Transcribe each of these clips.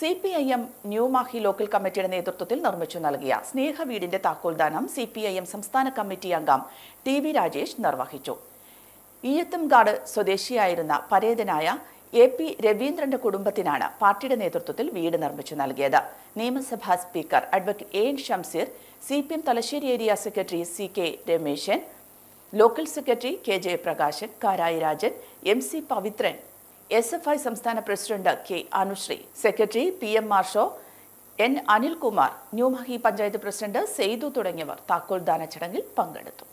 C P I M New Mahe local കമ്മിറ്റിയുടെ നേതൃത്വത്തിൽ നിർമ്മിച്ചു നൽകിയ സ്നേഹ വീടിന്റെ താക്കോൽദാനം സി പി ഐ എം സംസ്ഥാന കമ്മിറ്റി അംഗം ടി വി രാജേഷ് നിർവഹിച്ചു ഈയത്തുംകാട് സ്വദേശിയായിരുന്ന പരേതനായ എ പി രവീന്ദ്രന്റെ കുടുംബത്തിനാണ് പാർട്ടിയുടെ നേതൃത്വത്തിൽ വീട് നിർമ്മിച്ചു നൽകിയത് നിയമസഭാ speaker advocate A N Shamseer C P M Thalassery area secretary C K Rameshan local secretary K Jayaprakashan Karayi Rajan M C Pavithran S F I സംസ്ഥാന president K Anushree secretary P M Marsho N Anilkumar New Mahe panchayat president Saithu തുടങ്ങിയവർ താക്കോൽദാന ചടങ്ങിൽ പങ്കെടുത്തു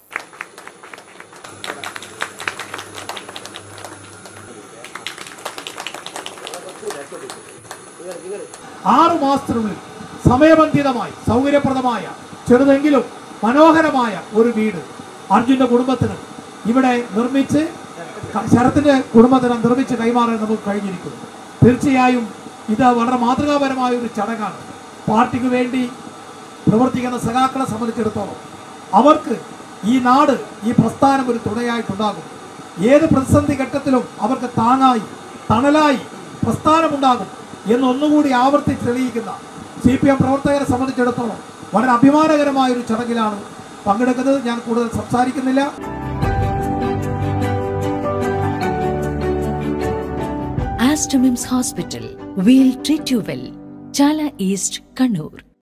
ആറു മാസത്തിനുള്ളിൽ സമയബന്ധിതമായി സൗകര്യപ്രദമായ ചെറുതെങ്കിലും മനോഹരമായ ഒരു വീട് അർജുന്റെ കുടുംബത്തിന് ഇവിടെ നിർമ്മിച്ച് ക- ശരത്തിന്റെ കുടുംബത്തിന് നിർമ്മിച്ച് കൈമാറാൻ നമുക്ക് കഴിഞ്ഞിരിക്കുന്നു തീർച്ചയായും ഇത് വളരെ മാതൃകാപരമായ ഒരു ചടങ്ങാണ് പാർട്ടിക്ക് വേണ്ടി പ്രവർത്തിക്കുന്ന സഖാക്കളെ സംബന്ധിച്ചിടത്തോളം അവർക്ക് ഈ നാട് ഈ പ്രസ്ഥാനം ഒരു തുണയായിട്ടുണ്ടാകും ഏത് പ്രതിസന്ധി ഘട്ടത്തിലും അവർക്ക് താങ്ങായി തണലായി പ്രസ്ഥാനമുണ്ടാകും എന്നൊന്നുകൂടി ആവർത്തിച്ച് തെളിയിക്കുന്ന സി പി എം പ്രവർത്തകരെ സംബന്ധിച്ചിടത്തോളം വളരെ അഭിമാനകരമായ ഒരു ചടങ്ങിലാണ് പങ്കെടുക്കുന്നത് ഞാൻ കൂടുതൽ സംസാരിക്കുന്നില്ല Astomim's Hospital. We'll treat you well. Chala East, Kannur.